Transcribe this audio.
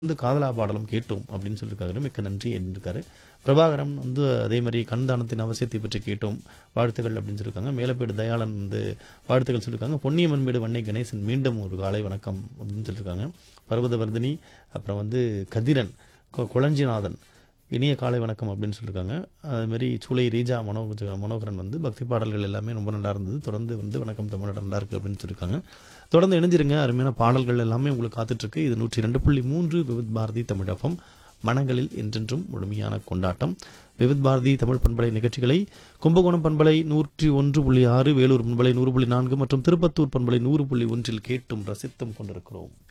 வந்து காதலா பாடலும் கேட்டோம் அப்படின்னு சொல்லியிருக்காரு மிக்க நன்றி இருக்காரு பிரபாகரன் வந்து அதே மாதிரி கண் தானத்தின் அவசியத்தை பற்றி கேட்டோம் வாழ்த்துக்கள் அப்படின்னு சொல்லியிருக்காங்க மேலப்பேடு தயாளன் வந்து வாழ்த்துக்கள் சொல்லியிருக்காங்க பொன்னியம்மன்பேடு வன்னை கணேசன் மீண்டும் ஒரு காலை வணக்கம் அப்படின்னு சொல்லியிருக்காங்க பர்வதவர்தினி அப்புறம் வந்து கதிரன் கொ- குளஞ்சிநாதன் இனிய காலை வணக்கம் அப்படின்னு சொல்லியிருக்காங்க அதுமாரி சூளை ரீஜா மனோ மனோகரன் வந்து பக்தி பாடல்கள் எல்லாமே ரொம்ப நல்லா இருந்தது தொடர்ந்து வந்து வணக்கம் தமிழ் நல்லா இருக்கு அப்படின்னு சொல்லியிருக்காங்க தொடர்ந்து இணைஞ்சிருங்க அருமையான பாடல்கள் எல்லாமே உங்களுக்கு காத்துட்ருக்கு இது நூற்றி ரெண்டு புள்ளி மூன்று விவித் பாரதி தமிழகம் மனங்களில் என்றென்றும் முழுமையான கொண்டாட்டம் விவித் பாரதி தமிழ் பண்பலை நிகழ்ச்சிகளை கும்பகோணம் பண்பலை நூற்றி ஒன்று புள்ளி ஆறு வேலூர் பண்பலை நூறு புள்ளி நான்கு மற்றும் திருப்பத்தூர் பண்பலை நூறு புள்ளி ஒன்றில் கேட்டும் ரசித்தும் கொண்டிருக்கிறோம்